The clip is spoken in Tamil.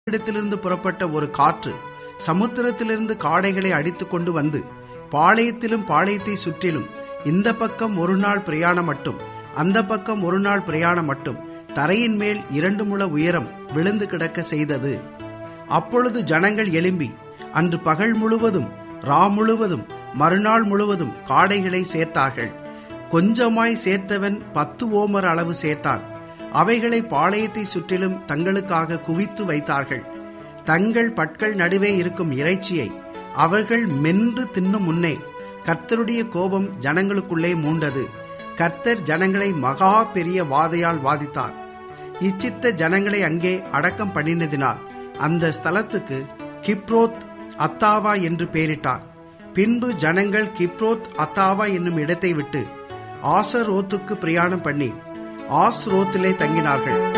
இடத்திலிருந்து புறப்பட்ட ஒரு காற்று சமுத்திரத்திலிருந்து காடைகளை அடித்துக் கொண்டு வந்து பாளையத்திலும் பாளையத்தை சுற்றிலும் இந்த பக்கம் ஒரு நாள் பிரயாணம் மட்டும் அந்த பக்கம் ஒரு நாள் பிரயாணம் மட்டும் தரையின் மேல் இரண்டு முழ உயரம் விழுந்து கிடக்க செய்தது அப்பொழுது ஜனங்கள் எழும்பி அன்று பகல் முழுவதும் ரா முழுவதும் மறுநாள் முழுவதும் காடைகளை சேர்த்தார்கள் கொஞ்சமாய் சேர்த்தவன் பத்து ஓமர் அளவு சேர்த்தான் அவைகளை பாளையத்தை சுற்றிலும் தங்களுக்காக குவித்து வைத்தார்கள் தங்கள் பட்கள் நடுவே இருக்கும் இறைச்சியை அவர்கள் மென்று தின்னும் முன்னே கர்த்தருடைய கோபம் ஜனங்களுக்குள்ளே மூண்டது கர்த்தர் ஜனங்களை மகா பெரிய வாதையால் வாதித்தார் இச்சித்த ஜனங்களை அங்கே அடக்கம் பண்ணினதினால் அந்த ஸ்தலத்துக்கு கிப்ரோத் அத்தாவா என்று பெயரிட்டார் பின்பு ஜனங்கள் கிப்ரோத் அத்தாவா என்னும் இடத்தை விட்டு ஆசரோத்துக்கு பிரயாணம் பண்ணி ஆஸ்ரோத்திலே தங்கினார்கள்